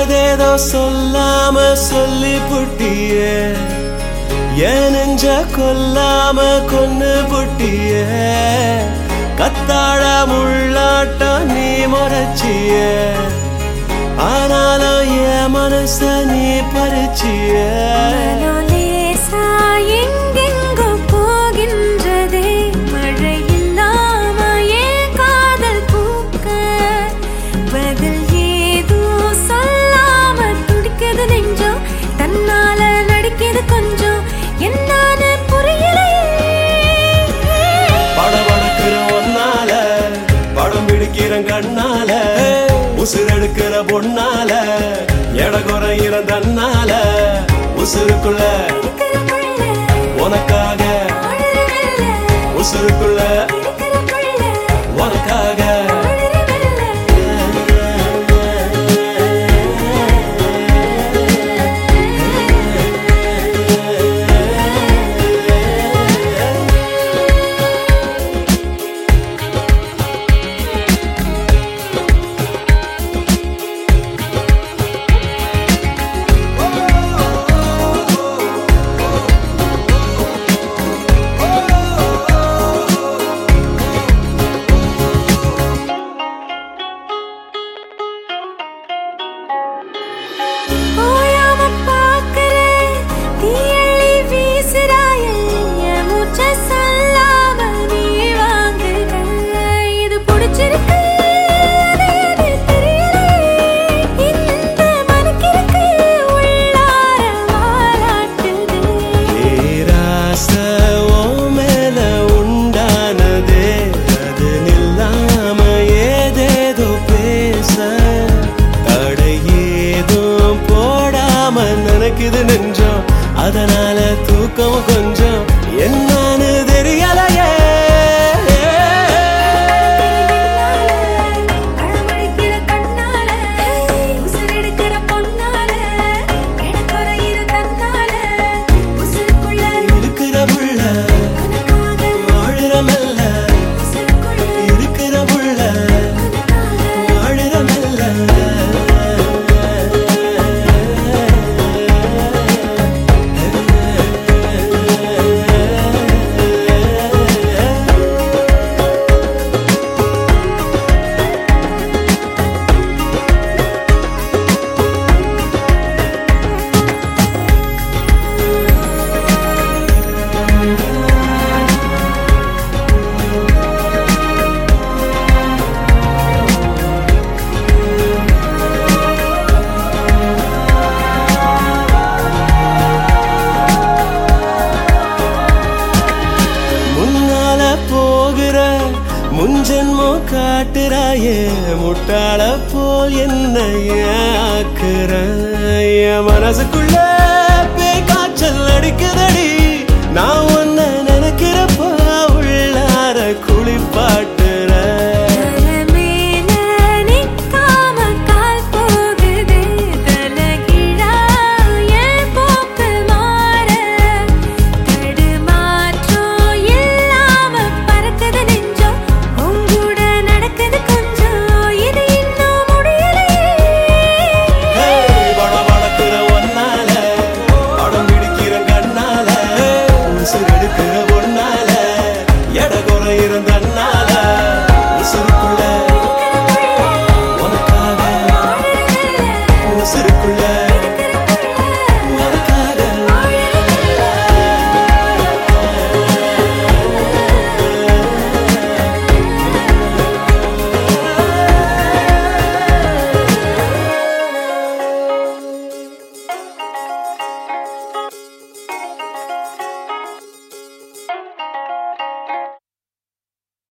ஏதேதோ சொல்லாம சொல்லி புட்டியே என் நெஞ்ச கொல்லாம கொன்னு புட்டியே கத்தாழ முள்ளாட்டம் நீ முறைச்சிய ஆனாலும் என் மனச நீ பறிச்சிய மனோலேசா எங்கெங்கோ போகின்றதே மழை இல்லாம ஏன் காதல் பூக்க பதில் ஏதோ சொல்லாம துடிக்குது நெஞ்சம் தன்னால நடிக்குது கொஞ்சம் என்னான்னு புரியலையே படம் வளர்க்கிற ஒன்னால படம் பிடிக்கிற கண்ணால உசுரெடுக்கிற பொண்ணால எட குறையிற தன்னால உசுருக்குள்ள இருக்கிற புள்ள, உனக்காக வாழுற வெள்ள, உசுருக்குள்ள இருக்கிற புள்ள, உனக்காக வாழுற ஓயாம பார்க்கிறேன், தீயெழி வீசுறாயே, என் மூச்சை சொல்லாம நீ வாங்குற. இது புடிச்சிருக்கு, அது எது தெரியலையே. இந்த மனக்கிறுக்கு உள்ளார வாலாட்டுது. ஏராச உன் மேல உண்டானதே அது நில்லாம ஏதேதோ பேச தடை ஏதும் போடாம நினைக்குது நெஞ்சம் அதனால தூக்கம் கொஞ்சம் என்னன்னு தெரியலையே அழமடிக்கிற கண்ணால, உசுரெடுக்கிற பொன்னால, எடக்குறையிற தன்னால, உசுருக்குள்ள இருக்கிற புள்ள உனக்காக, வாழுற மெல்ல உசுருக்குள்ள இருக்கிற புள்ள உனக்காக. வாழுற மெல்ல முன்னால போகிற முன்ஜென்மோ காட்டுறாயே முட்டாள போல் என்ன ஆக்குற என் மனசுக்குள்ள பேய் காய்ச்சல் அடிக்குதடி நான் உன்னை நினைக்கிறப்ப உள்ளார குளிப்பாட்டுற தலைமேல நிக்காம கால் போகுது தலைகீழா என் போக்கு மாற தடுமாற்றம் இல்லாம பறக்குது நெஞ்சம் உங்கூட நடக்குது கொஞ்சம் இது இன்னும் முடியலையே படம் வளர்க்கிற ஒன்னால படம் பிடிக்கிற கண்ணால உசுரெடுக்கிற ஒன்னால எட குறையிற தன்னால உசுருக்குள்ள உனக்காக உசுருக்குள்ள